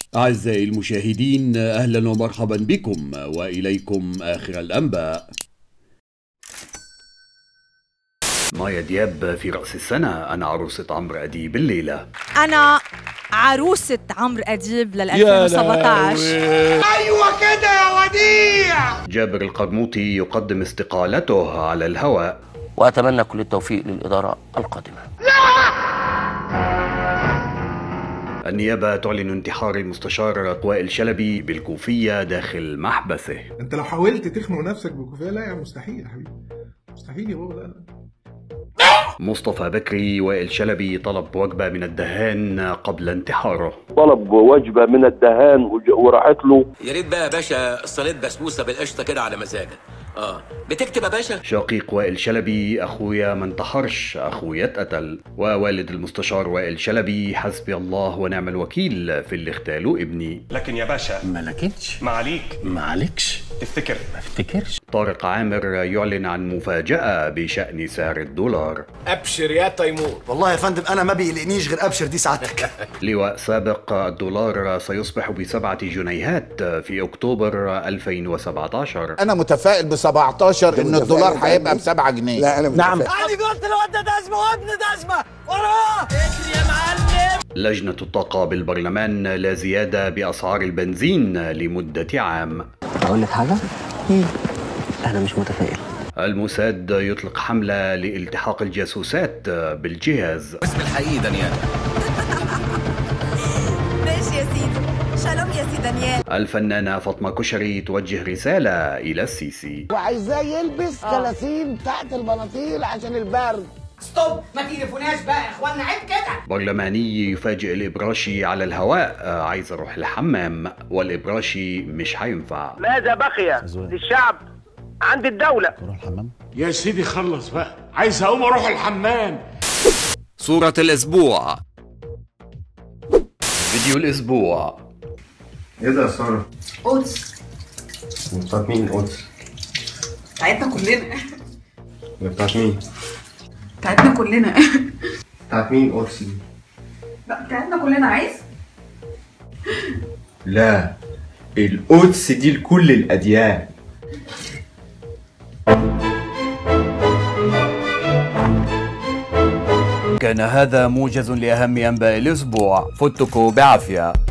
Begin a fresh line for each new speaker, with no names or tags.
أعزائي المشاهدين أهلا ومرحبا بكم وإليكم آخر الأنباء مايا دياب في رأس السنة أنا عروسة عمرو أديب الليلة
انا عروسة عمرو اديب لل 2017
ايوه كده يا وديع
جابر القرموطي يقدم استقالته على الهواء
واتمنى كل التوفيق للاداره القادمه
النيابة تعلن انتحار المستشار وائل شلبي بالكوفية داخل محبسه
انت لو حاولت تخنق نفسك بكوفيه لا يا مستحيل يا حبيبي مستحيل يا بابا لا لا
مصطفى بكري وائل شلبي طلب وجبة من الدهان قبل انتحاره
طلب وجبه من الدهان وج- وراحت له
يا ريت بقى يا باشا صينيه بسبوسه بالقشطه كده على مزاجك اه بتكتب يا باشا
شقيق وائل شلبي أخويا ما انتحرش أخويا اتقتل ووالد المستشار وائل شلبي حسبي الله ونعم الوكيل في اللي اغتالوا ابني
لكن يا باشا
ما لكنش
ما عليك
ما عليكش
تفتكر
ما افتكرش
طارق عامر يعلن عن مفاجأة بشأن سعر الدولار
ابشر يا تيمور
والله يا فندم انا ما بيقلقنيش غير ابشر دي سعادتك
لواء سابق الدولار سيصبح بسبعة جنيهات في أكتوبر 2017
انا متفائل ب 17 ان الدولار هيبقى ب 7 جنيه لا انا نعم
انا قلت الواد ده ازمه وابن ده ازمه وراه اجري يا معلم
لجنة الطاقة بالبرلمان لا زيادة بأسعار البنزين لمدة عام
اقول لك حاجه انا مش متفائل
الموساد يطلق حملة لالتحاق الجاسوسات بالجهاز
اسم الحقيقي دانيال
ماشي يا سيدي شالوم يا سي دانيال
الفنانة فاطمة كشري توجه رسالة إلى السيسي
وعايزاه يلبس كلاسين تحت البناطيل عشان البرد
ستوب ما تليفوناش بقى يا اخوانا عيب كده
برلماني يفاجئ الإبراشي على الهواء آه، عايز أروح الحمام والإبراشي مش هينفع
ماذا بقي للشعب عند الدوله
روح الحمام
يا سيدي خلص بقى عايز اقوم اروح الحمام
صورة الأسبوع فيديو الأسبوع
ايه ده يا ساره؟
قدس
بتاعت مين قدس؟
بتاعتنا كلنا
بتاعت مين؟
بتاعتنا كلنا
بتاعت مين قدس دي؟
لا بتاعتنا كلنا عايز
لا القدس دي لكل الأديان
كان هذا موجز لأهم أنباء الأسبوع فتكوا بعافية